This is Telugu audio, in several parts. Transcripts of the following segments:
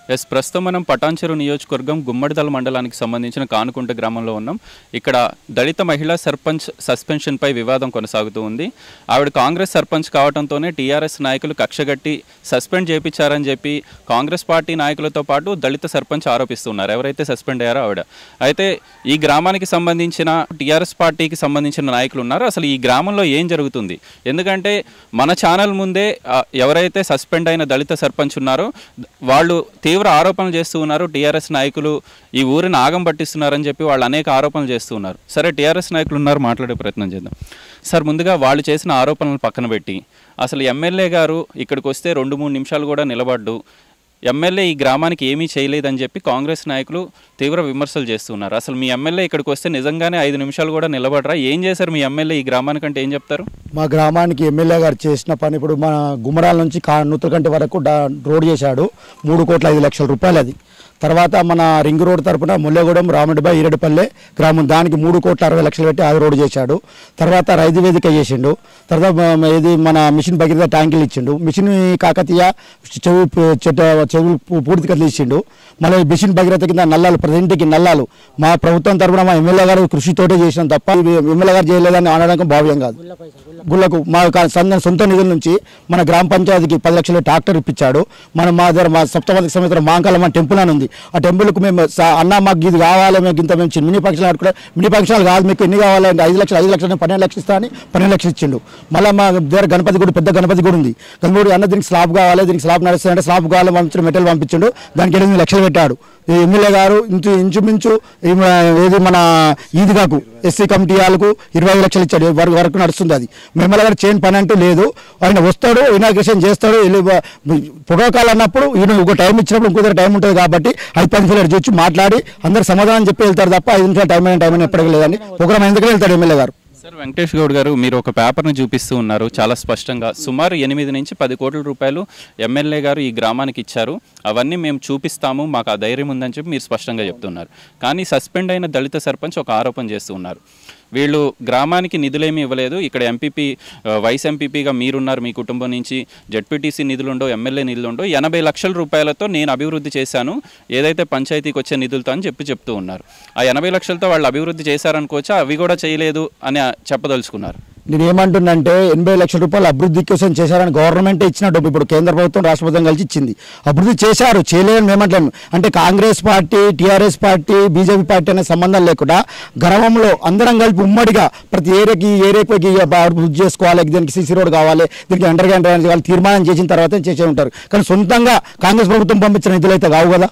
ఎస్ ప్రస్తుతం మనం పటాన్చెరు నియోజకవర్గం గుమ్మడిదల మండలానికి సంబంధించిన కానుకుంట గ్రామంలో ఉన్నాం ఇక్కడ దళిత మహిళా సర్పంచ్ సస్పెన్షన్పై వివాదం కొనసాగుతూ ఉంది ఆవిడ కాంగ్రెస్ సర్పంచ్ కావడంతోనే టీఆర్ఎస్ నాయకులు కక్షగట్టి సస్పెండ్ చేపించారని చెప్పి కాంగ్రెస్ పార్టీ నాయకులతో పాటు దళిత సర్పంచ్ ఆరోపిస్తున్నారు ఎవరైతే సస్పెండ్ అయ్యారో ఆవిడ అయితే ఈ గ్రామానికి సంబంధించిన టీఆర్ఎస్ పార్టీకి సంబంధించిన నాయకులు ఉన్నారు అసలు ఈ గ్రామంలో ఏం జరుగుతుంది ఎందుకంటే మన ఛానల్ ముందే ఆ, ఎవరైతే సస్పెండ్ అయిన దళిత సర్పంచ్ ఉన్నారో వాళ్ళు తీవ్ర ఆరోపణలు చేస్తూ ఉన్నారు టీఆర్ఎస్ నాయకులు ఈ ఊరిని ఆగం పట్టిస్తున్నారని చెప్పి వాళ్ళు అనేక ఆరోపణలు చేస్తూ ఉన్నారు సరే టీఆర్ఎస్ నాయకులు ఉన్నారు మాట్లాడే ప్రయత్నం చేద్దాం సార్ ముందుగా వాళ్ళు చేసిన ఆరోపణలు పక్కన పెట్టి అసలు ఎమ్మెల్యే గారు ఇక్కడికి వస్తే రెండు మూడు నిమిషాలు కూడా నిలబడ్డు ఎమ్మెల్యే ఈ గ్రామానికి ఏమీ చేయలేదని చెప్పి కాంగ్రెస్ నాయకులు తీవ్ర విమర్శలు చేస్తున్నారు అసలు మీ ఎమ్మెల్యే ఇక్కడికి వస్తే నిజంగానే ఐదు నిమిషాలు కూడా నిలబడరా ఏం చేశారు మీ ఎమ్మెల్యే ఈ గ్రామానికంటే ఏం చెప్తారు మా గ్రామానికి ఎమ్మెల్యే గారు చేసిన పని ఇప్పుడు మన గుమ్మరాల నుంచి కా నూతలకంటి వరకు డా- రోడ్ చేశాడు మూడు కోట్ల ఐదు లక్షల రూపాయలు అది తర్వాత మన రింగ్ రోడ్ తరపున ముల్లగూడెం రాముడిబాయి ఈరడిపల్లె గ్రామం దానికి మూడు కోట్ల అరవై లక్షలు పెట్టి అది రోడ్ చేశాడు తర్వాత రైతు వేదిక చేసిండు తర్వాత మ- ఇది మన మిషన్ భగీరథ ట్యాంకులు ఇచ్చిండు మిషన్ కాకతీయ చెవి చెట్టు చెవి పూర్తి కథలు ఇచ్చిండు మళ్ళీ మిషన్ భగీరథ కింద నల్లాలు ప్రతి ఇంటికి నల్లాలు మా ప్రభుత్వం తరపున మా ఎమ్మెల్యే గారు కృషితోటే చేసినాం తప్ప ఇది ఎమ్మెల్యే గారు చేయలేదని అనడానికి భావ్యం కాదు గుళ్ళకు మా కా- సొంత సొంత నిధుల నుంచి మన గ్రామ పంచాయతీకి పది లక్షల ట్రాక్టర్ ఇప్పించాడు మన మా దగ్గర మా సప్తపది సమేత మాంకాలమ్మ టెంపుల్ అని ఉంది ఆ టెంపుల్కు మేము స- అన్న మాకు ఇది కావాలి మేము ఇంత మేము చిన్న మినీ పక్షాలు ఆడుకుంటే మినీ పక్షాలు కాదు మీకు ఎన్ని కావాలంటే ఐదు లక్షలు ఐదు లక్షలు పన్నెండు లక్షలు ఇస్తా అని పన్నెండు లక్షలు ఇచ్చిండు మళ్ళీ మా దగ్గర గణపతి గుడి పెద్ద గణపతి గుడి ఉంది గణపతి గుడి అన్న దీనికి స్లాబ్ కావాలి దీనికి స్లాబ్ నడుస్తుందంటే స్లాబ్ కావాలి పంపించిన మెటీరియల్ పంపించిండు దానికి ఎనిమిది లక్షలు పెట్టాడు ఈ ఎమ్మెల్యే గారు ఇంచు ఇంచుమించు ఈ మన- ఏది మన ఈద్గాకు ఎస్సీ కమిటీ వాళ్ళకు ఇరవై ఐదు లక్షలు ఇచ్చాడు వరకు వరకు నడుస్తుంది అది ఎమ్మెల్యే గారు చేయని పని అంటూ లేదు ఆయన వస్తాడు ఇనాగ్రేషన్ చేస్తాడు వెళ్ళి ప్రోటోకాల్ అన్నప్పుడు ఈయన ఒక టైం ఇచ్చినప్పుడు ఇంకో టైం ఉంటుంది కాబట్టి ఐదు పది నిమిషాలు చూసి మాట్లాడి అందరు సమాధానం చెప్పి వెళ్తారు తప్ప ఐదు నిమిషాలు టైం అయిన టైం అయినా ఎప్పటికీ లేదని ప్రోగ్రామ్ ఎందుకు వెళ్తాడు ఎమ్మెల్యే గారు సార్ వెంకటేష్ గౌడ్ గారు మీరు ఒక పేపర్ని చూపిస్తూ ఉన్నారు చాలా స్పష్టంగా సుమారు ఎనిమిది నుంచి పది కోట్ల రూపాయలు ఎమ్మెల్యే గారు ఈ గ్రామానికి ఇచ్చారు అవన్నీ మేము చూపిస్తాము మాకు ఆ ధైర్యం ఉందని చెప్పి మీరు స్పష్టంగా చెప్తున్నారు కానీ సస్పెండ్ అయిన దళిత సర్పంచ్ ఒక ఆరోపణ చేస్తూ ఉన్నారు వీళ్ళు గ్రామానికి నిధులేమీ ఇవ్వలేదు ఇక్కడ ఎంపీపీ వైస్ ఎంపీపీగా మీరున్నారు మీ కుటుంబం నుంచి జడ్పీటీసీ నిధులుండో ఎమ్మెల్యే నిధులుండో ఎనభై లక్షల రూపాయలతో నేను అభివృద్ధి చేశాను ఏదైతే పంచాయతీకి వచ్చే నిధులతో అని చెప్పి చెప్తూ ఉన్నారు ఆ ఎనభై లక్షలతో వాళ్ళు అభివృద్ధి చేశారనుకోవచ్చా అవి కూడా చేయలేదు అని చెప్పదలుచుకున్నారు నేను ఏమంటున్నంటే ఎనభై లక్షల రూపాయలు అభివృద్ధి కోసం చేశారని గవర్నమెంట్ ఇచ్చిన డబ్బు ఇప్పుడు కేంద్ర ప్రభుత్వం రాష్ట్ర ప్రభుత్వం కలిసి ఇచ్చింది అభివృద్ధి చేశారు చేయలేదని మేమంటాం అంటే Congress party TRS party BJP party అనే సంబంధం లేకుండా గ్రామంలో అందరం కలిపి ఉమ్మడిగా ప్రతి ఏరియాకి ఈ ఏరియాకి ఈ అభివృద్ధి చేసుకోవాలి దీనికి సీసీ రోడ్ కావాలి దీనికి అండర్ గ్రౌండ్ డ్రైనేజ్ కావాలి తీర్మానం చేసిన తర్వాత చేసే ఉంటారు కానీ సొంతంగా కాంగ్రెస్ ప్రభుత్వం పంపించిన నిధులు అయితే కావు కదా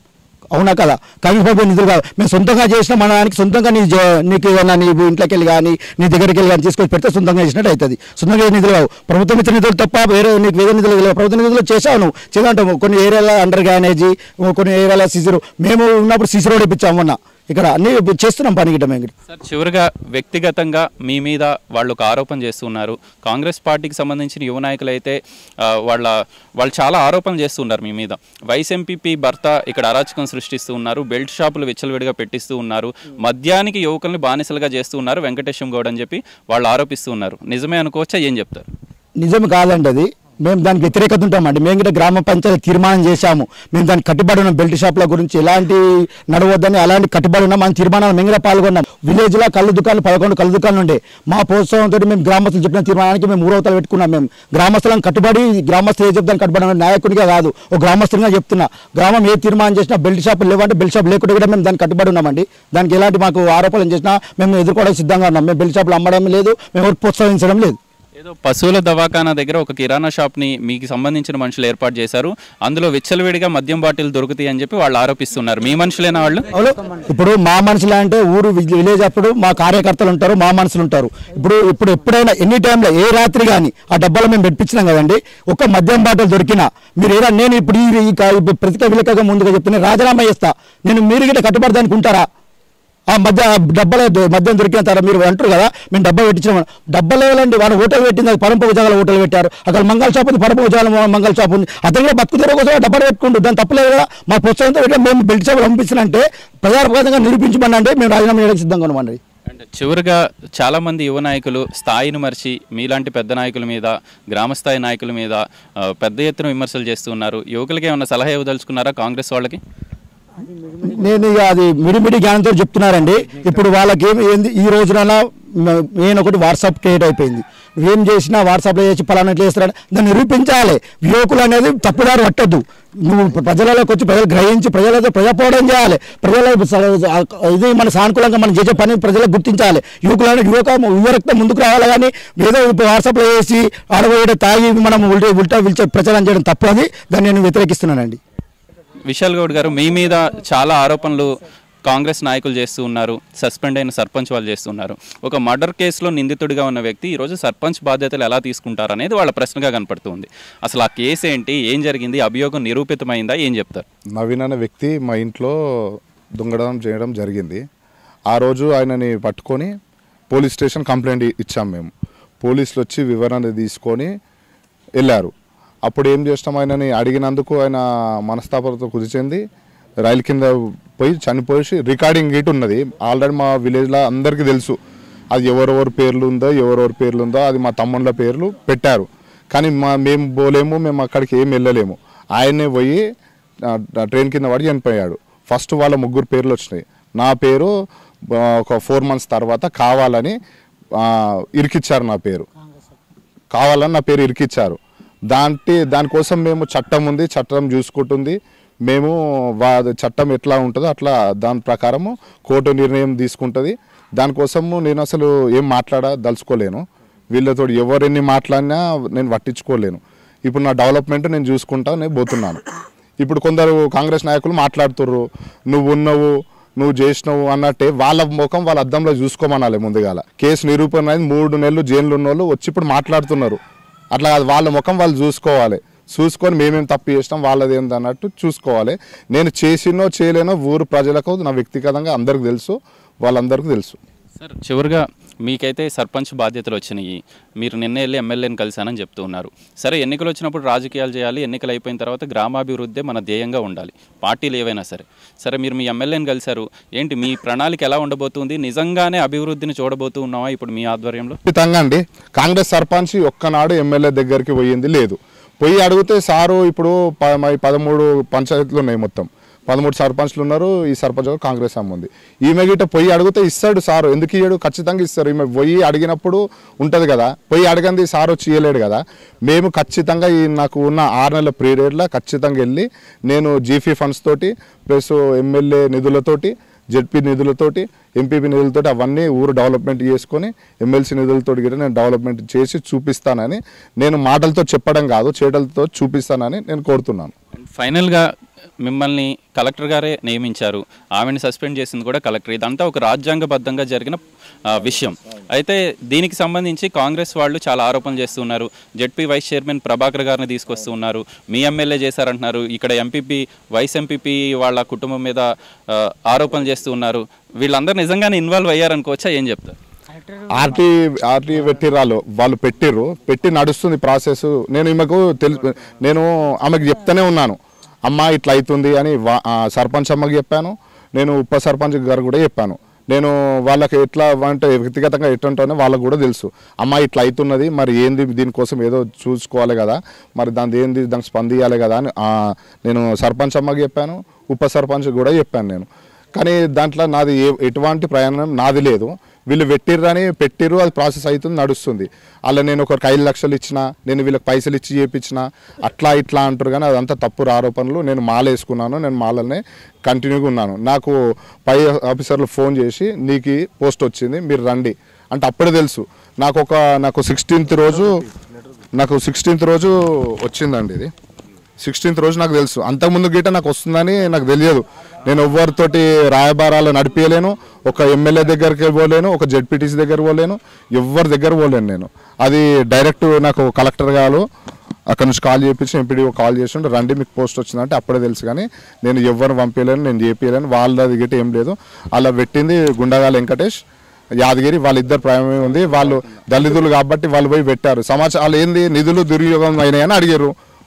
అవునా కదా కాంగ్రెస్ ప్రభుత్వం నిధులు కాదు మేము సొంతంగా చేసిన మన దానికి సొంతంగా నీ జ- నీకు ఏదైనా నీ ఇంట్లోకి వెళ్ళి కానీ నీ దగ్గరికి వెళ్ళి కానీ తీసుకొచ్చి పెడితే సొంతంగా చేసినట్టు అవుతుంది సొంతంగా చేసిన నిధులు కావు ప్రభుత్వం ఇచ్చిన నిధులు తప్ప వేరే నీకు వేరే నిధులు లేవు. ప్రభుత్వ నిధులు చేసావు నువ్వు చేద్దాం కొన్ని ఏరియాలో అండర్ గ్యానేజీ కొన్ని ఏరియాలో సిసి రోడ్ మేము ఉన్నప్పుడు సిసి రోడ్ ఇప్పించాము మొన్న ఇక్కడ అన్ని చేస్తున్నాం పని గిట్ట మేము గిట్ట. సార్ చివరిగా వ్యక్తిగతంగా మీ మీద వాళ్ళు ఒక ఆరోపణ చేస్తున్నారు కాంగ్రెస్ పార్టీకి సంబంధించిన యువ నాయకులు అయితే ఆ, వాళ్ళ వాళ్ళు చాలా ఆరోపణలు చేస్తున్నారు మీ మీద వైస్ ఎంపీపీ భర్త ఇక్కడ అరాచకం సృష్టిస్తూ ఉన్నారు బెల్ట్ షాపులు విచ్చలవిడిగా పెట్టిస్తూ ఉన్నారు మద్యానికి యువకుల్ని బానిసలుగా చేస్తూ ఉన్నారు వెంకటేశం గౌడ్ అని చెప్పి వాళ్ళు ఆరోపిస్తూ ఉన్నారు నిజమే అనుకోవచ్చా ఏం చెప్తారు నిజం కాదండి అది మేము దానికి వ్యతిరేకత ఉంటామండి మేము కూడా గ్రామ పంచాయతీ తీర్మానం చేశాము మేము దానికి కట్టుబడి ఉన్నాం బెల్ట్ షాప్ల గురించి ఎలాంటి నడవద్దని అలాంటి కట్టుబడి ఉన్నాం మన తీర్మానాలు మేము కూడా పాల్గొన్నాం విలేజ్ లో కళ్ళు దుకాణాలు పదకొండు కళ్ళు దుకాణాలు ఉండే మా ప్రోత్సాహంతో మేము గ్రామస్తులు చెప్పిన తీర్మానానికి మేము ఊరవతలు పెట్టుకున్నాం మేము గ్రామస్తులను కట్టుబడి గ్రామస్తులు ఏ చెప్తాను కట్టుబడి ఉన్నాం. నాయకుడిగా కాదు ఒక గ్రామస్తులుగా చెప్తున్నా గ్రామం ఏ తీర్మానం చేసినా బెల్ట్ షాప్ లేవంటే బెల్ట్ షాప్ లేకుండా కూడా మేము దానికి కట్టుబడి ఉన్నామండి దానికి ఎలాంటి మాకు ఆరోపణలు చేసినా మేము ఎదుర్కోవడానికి సిద్ధంగా ఉన్నాం మేము బెల్ట్ షాపులు అమ్మడం లేదు మేము ఎవరికి ప్రోత్సహించడం లేదు ఏదో పశువుల దవాఖానా దగ్గర ఒక కిరాణా షాప్ని మీకు సంబంధించిన మనుషులు ఏర్పాటు చేశారు అందులో విచ్చలవిడిగా మద్యం బాటిల్ దొరుకుతాయి అని చెప్పి వాళ్ళు ఆరోపిస్తున్నారు మీ మనుషులేనా వాళ్ళు అవును ఇప్పుడు మా మనుషులు అంటే ఊరు విజ్- విలేజ్ అప్పుడు మా కార్యకర్తలు ఉంటారు మా మనుషులు ఉంటారు ఇప్పుడు ఇప్పుడు ఎప్పుడైనా ఎనీ టైంలో ఏ రాత్రి కానీ ఆ డబ్బాలో మేము పెట్టించినాం కదండి ఒక మద్యం బాటలు దొరికినా మీరు ఏరా నేను ఇప్పుడు ఈ ఈ కా- ఇప్పుడు ప్రతిక విలేకగా ముందుగా చెప్తున్నా రాజీనామా చేస్తా నేను మీరు గిట్ట కట్టుబడదానికి ఉంటారా ఆ మధ్య డబ్బాలో దొ- మద్యం దొరికిన తర్వాత మీరు అంటారు కదా మేము డబ్బా పెట్టించాం డబ్బాలో వెళ్ళండి వాళ్ళు హోటల్ పెట్టింది అది పరంప ఉజాగల హోటల్ పెట్టారు అక్కడ మంగళ షాప్ ఉంది పరంప ఉజాగల మంగళ షాప్ ఉంది అతను కూడా బతుకు తెరవ కోసం డబ్బా పెట్టుకుంటూ దాని తప్పలేదు కదా మా ప్రోత్సాహంతో పెట్టి మేము బెల్ట్ షాప్ పంపించినంటే ప్రజాప్రదంగా నిరూపించమని అంటే మేము రాజీనామా చేయడానికి సిద్ధంగా ఉన్నామండి అంటే చివరిగా చాలామంది యువ నాయకులు స్థాయిని మర్చి మీలాంటి పెద్ద నాయకుల మీద గ్రామస్థాయి నాయకుల మీద ఆ, పెద్ద ఎత్తున విమర్శలు చేస్తూ ఉన్నారు యువకులకి ఏమైనా సలహా ఇవ్వదలుచుకున్నారా కాంగ్రెస్ వాళ్ళకి నేను ఇక అది మిడిమిడి జ్ఞానంతో చెప్తున్నారండి ఇప్పుడు వాళ్ళకి ఏమి ఏంది ఈ రోజున మెయిన్ ఒకటి వాట్సాప్ క్రియేట్ అయిపోయింది ఏం చేసినా వాట్సాప్లో చేసి పలానా ఎట్లా చేస్తారని దాన్ని నిరూపించాలి యువకులు అనేది తప్పుదారి పట్టద్దు నువ్వు ప్రజలలోకి వచ్చి ప్రజలు గ్రహించి ప్రజలతో ప్రజాపోవడం చేయాలి ప్రజల స- ఇది మన సానుకూలంగా మనం చేసే పని ప్రజలకు గుర్తించాలి యువకులను యువక యువరక్తం ముందుకు రావాలి కానీ ఏదో వాట్సాప్లో వేసి ఆడబోయే తాగి మనం ఉల్టా ఉల్టా పిలిచే ప్రచారం చేయడం తప్పు అది దాన్ని నేను వ్యతిరేకిస్తున్నానండి విశాల్ గౌడ్ గారు మీ మీద చాలా ఆరోపణలు కాంగ్రెస్ నాయకులు చేస్తూ ఉన్నారు సస్పెండ్ అయిన సర్పంచ్ వాళ్ళు చేస్తున్నారు ఒక మర్డర్ కేసులో నిందితుడిగా ఉన్న వ్యక్తి ఈరోజు సర్పంచ్ బాధ్యతలు ఎలా తీసుకుంటారు అనేది వాళ్ళ ప్రశ్నగా కనపడుతుంది అసలు ఆ కేసు ఏంటి ఏం జరిగింది అభియోగం నిరూపితమైందా ఏం చెప్తారు నవీన్ అనే వ్యక్తి మా ఇంట్లో దొంగతనం చేయడం జరిగింది ఆ రోజు ఆయనని పట్టుకొని పోలీస్ స్టేషన్ కంప్లైంట్ ఇచ్చాం మేము పోలీసులు వచ్చి వివరణ తీసుకొని వెళ్ళారు అప్పుడు ఏం చేస్తాం ఆయనని అడిగినందుకు ఆయన మనస్తాపంతో కుది చెంది రైలు కింద పోయి చనిపోయి రికార్డింగ్ గీట్ ఉన్నది ఆల్రెడీ మా విలేజ్లో అందరికీ తెలుసు అది ఎవరెవరి పేర్లు ఉందో ఎవరెవరి పేర్లు ఉందో అది మా తమ్ముళ్ళ పేర్లు పెట్టారు కానీ మా మేము పోలేము మేము అక్కడికి ఏం వెళ్ళలేము ఆయనే పోయి ఆ, ఆ ట్రైన్ కింద పడి చనిపోయాడు ఫస్ట్ వాళ్ళ ముగ్గురు పేర్లు వచ్చినాయి నా పేరు ఆ, ఒక ఫోర్ మంత్స్ తర్వాత కావాలని ఆ, ఇరికిచ్చారు నా పేరు కావాలని నా పేరు ఇరికిచ్చారు దాంటి దానికోసం మేము చట్టం ఉంది చట్టం చూసుకుంటుంది మేము వా చట్టం ఎట్లా ఉంటుందో అట్లా దాని ప్రకారము కోర్టు నిర్ణయం తీసుకుంటుంది దానికోసము నేను అసలు ఏం మాట్లాడదలుచుకోలేను వీళ్ళతో ఎవరెన్ని మాట్లాడినా నేను పట్టించుకోలేను ఇప్పుడు నా డెవలప్మెంట్ నేను చూసుకుంటా నేను పోతున్నాను ఇప్పుడు కొందరు కాంగ్రెస్ నాయకులు మాట్లాడుతుర్రు నువ్వు ఉన్నావు నువ్వు చేసినావు అన్నట్టే వాళ్ళ ముఖం వాళ్ళ అద్దంలో చూసుకోమనాలి ముందుగాల కేసు నిరూపణ అయింది మూడు నెలలు జైలు ఉన్న వాళ్ళు వచ్చి ఇప్పుడు మాట్లాడుతున్నారు అట్లా కాదు వాళ్ళ ముఖం వాళ్ళు చూసుకోవాలి చూసుకొని మేమేం తప్పు చేసినాం వాళ్ళది ఏంది అన్నట్టు చూసుకోవాలి నేను చేసినో చేయలేనో ఊరు ప్రజలకు నా వ్యక్తిగతంగా అందరికి తెలుసు వాళ్ళందరికీ తెలుసు సార్ చివరిగా మీకైతే సర్పంచ్ బాధ్యతలు వచ్చినాయి మీరు నిన్న వెళ్ళి ఎమ్మెల్యేని కలిశానని చెప్తూ ఉన్నారు సరే ఎన్నికలు వచ్చినప్పుడు రాజకీయాలు చేయాలి ఎన్నికలు అయిపోయిన తర్వాత గ్రామాభివృద్ధి మన ధ్యేయంగా ఉండాలి పార్టీలు ఏవైనా సరే సరే మీరు మీ ఎమ్మెల్యేని కలిశారు ఏంటి మీ ప్రణాళిక ఎలా ఉండబోతుంది నిజంగానే అభివృద్ధిని చూడబోతూ ఉన్నావా ఇప్పుడు మీ ఆధ్వర్యంలో ఖచ్చితంగా అండి కాంగ్రెస్ సర్పంచ్ ఒక్కనాడు ఎమ్మెల్యే దగ్గరికి పోయింది లేదు పోయి అడిగితే సారు ఇప్పుడు ప- మరి పదమూడు పంచాయతీలు ఉన్నాయి మొత్తం పదమూడు సర్పంచ్లు ఉన్నారు ఈ సర్పంచ్ గారు కాంగ్రెస్ అమ్మ ఉంది ఈమె గిట్ట పోయి అడిగితే ఇస్తాడు సారు ఎందుకు ఇయ్యడు ఖచ్చితంగా ఇస్తారు ఈమె పోయి అడిగినప్పుడు ఉంటుంది కదా పోయి అడగంది సార్ వచ్చి ఇయ్యలేడు కదా మేము ఖచ్చితంగా ఈ నాకు ఉన్న ఆరు నెలల పీరియడ్లో ఖచ్చితంగా వెళ్ళి నేను జీఫీ ఫండ్స్ తోటి ప్లస్ ఎమ్మెల్యే నిధులతోటి జెడ్పీ నిధులతోటి ఎంపీపీ నిధులతోటి అవన్నీ ఊరు డెవలప్మెంట్ చేసుకొని ఎమ్మెల్సీ నిధులతోటి కూడా నేను డెవలప్మెంట్ చేసి చూపిస్తానని నేను మాటలతో చెప్పడం కాదు చేయటలతో చూపిస్తానని నేను కోరుతున్నాను ఫైనల్గా మిమ్మల్ని కలెక్టర్ గారే నియమించారు ఆమెను సస్పెండ్ చేసింది కూడా కలెక్టర్ ఇదంతా ఒక రాజ్యాంగబద్ధంగా జరిగిన ఆ, విషయం అయితే దీనికి సంబంధించి కాంగ్రెస్ వాళ్ళు చాలా ఆరోపణలు చేస్తున్నారు జెడ్పీ వైస్ చైర్మన్ ప్రభాకర్ గారిని తీసుకొస్తూ ఉన్నారు మీ ఎమ్మెల్యే చేశారంటున్నారు ఇక్కడ ఎంపీపీ వైస్ ఎంపీపీ వాళ్ళ కుటుంబం మీద ఆ, ఆరోపణలు చేస్తూ ఉన్నారు వీళ్ళందరూ నిజంగానే ఇన్వాల్వ్ అయ్యారనుకోవచ్చా ఏం చెప్తారు ఆర్టీ ఆర్టీ పెట్టిరాలు వాళ్ళు పెట్టిర్రు పెట్టి నడుస్తుంది ప్రాసెస్ నేను ఈమెకు తెలుసు నేను ఆమెకు చెప్తానే ఉన్నాను అమ్మ ఇట్లా అవుతుంది అని వా- ఆ సర్పంచ్ అమ్మకి చెప్పాను నేను ఉప సర్పంచ్ గారు కూడా చెప్పాను నేను వాళ్ళకి ఎట్లా అంటే వ్యక్తిగతంగా ఎట్లుంటానో వాళ్ళకు కూడా తెలుసు అమ్మ ఇట్లా అవుతున్నది మరి ఏంది దీనికోసం ఏదో చూసుకోవాలి కదా మరి దాని ఏంది దానికి స్పందించాలి కదా అని ఆ, నేను సర్పంచ్ అమ్మకి చెప్పాను ఉప సర్పంచ్ కూడా చెప్పాను నేను కానీ దాంట్లో నాది ఏ ఎటువంటి ప్రయాణం నాది లేదు వీళ్ళు పెట్టిర్రని పెట్టిర్రు అది ప్రాసెస్ అవుతుంది నడుస్తుంది అలా నేను ఒకరికి ఐదు లక్షలు ఇచ్చిన నేను వీళ్ళకి పైసలు ఇచ్చి చేపించిన అట్లా ఇట్లా అంటారు కానీ అదంతా తప్పుడు ఆరోపణలు నేను మాల వేసుకున్నాను నేను మాలనే కంటిన్యూగా ఉన్నాను నాకు పై ఆఫీసర్లు ఫోన్ చేసి నీకు పోస్ట్ వచ్చింది మీరు రండి అంటే అప్పుడే తెలుసు నాకు ఒక నాకు సిక్స్టీన్త్ రోజు నాకు సిక్స్టీన్త్ రోజు వచ్చిందండి ఇది సిక్స్టీన్త్ రోజు నాకు తెలుసు అంతకుముందు గీట నాకు వస్తుందని నాకు తెలియదు నేను ఎవరితోటి రాయబారాలు నడిపించలేను ఒక ఎమ్మెల్యే దగ్గరికి పోలేను ఒక జెడ్పీటీసీ దగ్గర పోలేను ఎవరి దగ్గర పోలేను నేను అది డైరెక్ట్ నాకు కలెక్టర్ గారు అక్కడ నుంచి కాల్ చేయించి ఎంపీడీ కాల్ చేసి రండి మీకు పోస్ట్ వచ్చిందంటే అప్పుడే తెలుసు కానీ నేను ఎవరిని పంపించలేను నేను చేపించలేను వాళ్ళది గిట్ట ఏం లేదు అలా పెట్టింది గుండగాల వెంకటేష్ యాదగిరి వాళ్ళిద్దరు ప్రేమే ఉంది వాళ్ళు దళితులు కాబట్టి వాళ్ళు పోయి పెట్టారు సమాచారం వాళ్ళు ఏంది నిధులు దుర్యోగం అయినాయని అడిగారు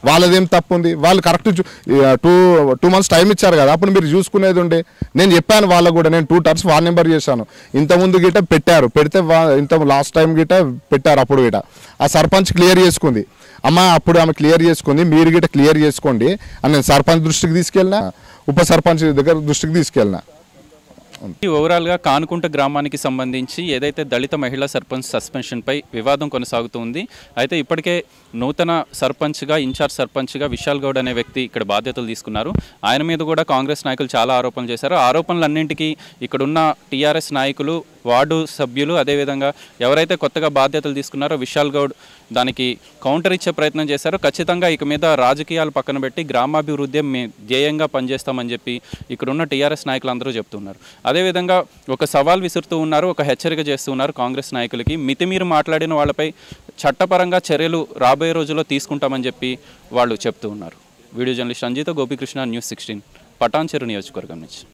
వాళ్ళదేం తప్పు ఉంది వాళ్ళు correct two two months time ఇచ్చారు కదా అప్పుడు మీరు చూసుకునేది ఉండే నేను చెప్పాను వాళ్ళకు కూడా నేను టూ టర్స్ వార్డ్ నెంబర్ చేశాను ఇంత ముందు గిట పెట్టారు పెడితే వా- ఇంత లాస్ట్ టైం గిట పెట్టారు అప్పుడు గిట ఆ సర్పంచ్ క్లియర్ చేసుకుంది అమ్మ అప్పుడు ఆమె క్లియర్ చేసుకుంది మీరు గిట క్లియర్ చేసుకోండి అని నేను సర్పంచ్ దృష్టికి తీసుకెళ్ళినా ఉప సర్పంచ్ దగ్గర దృష్టికి తీసుకెళ్ళినా ఈ ఓవరాల్గా కానుకుంట గ్రామానికి సంబంధించి ఏదైతే దళిత మహిళా సర్పంచ్ సస్పెన్షన్పై వివాదం కొనసాగుతుంది అయితే ఇప్పటికే నూతన సర్పంచ్గా ఇన్ఛార్జ్ సర్పంచ్గా విశాల్ గౌడ్ అనే వ్యక్తి ఇక్కడ బాధ్యతలు తీసుకున్నారు ఆయన మీద కూడా కాంగ్రెస్ నాయకులు చాలా ఆరోపణలు చేశారు ఆ ఆరోపణలన్నింటికీ ఇక్కడున్న టీఆర్ఎస్ నాయకులు వార్డు సభ్యులు అదేవిధంగా ఎవరైతే కొత్తగా బాధ్యతలు తీసుకున్నారో విశాల్ గౌడ్ దానికి కౌంటర్ ఇచ్చే ప్రయత్నం చేశారో ఖచ్చితంగా ఇక మీద రాజకీయాలు పక్కన పెట్టి గ్రామాభివృద్ధి మే ధ్యేయంగా పనిచేస్తామని చెప్పి ఇక్కడున్న టీఆర్ఎస్ నాయకులు అందరూ చెప్తున్నారు అదేవిధంగా ఒక సవాల్ విసురుతూ ఉన్నారు ఒక హెచ్చరిక చేస్తూ ఉన్నారు కాంగ్రెస్ నాయకులకి మితిమీరి మాట్లాడిన వాళ్ళపై చట్టపరంగా చర్యలు రాబోయే రోజుల్లో తీసుకుంటామని చెప్పి వాళ్ళు చెప్తూ ఉన్నారు video journalist Sanjeeta Gopikrishna news sixteen Patancheru నియోజకవర్గం నుంచి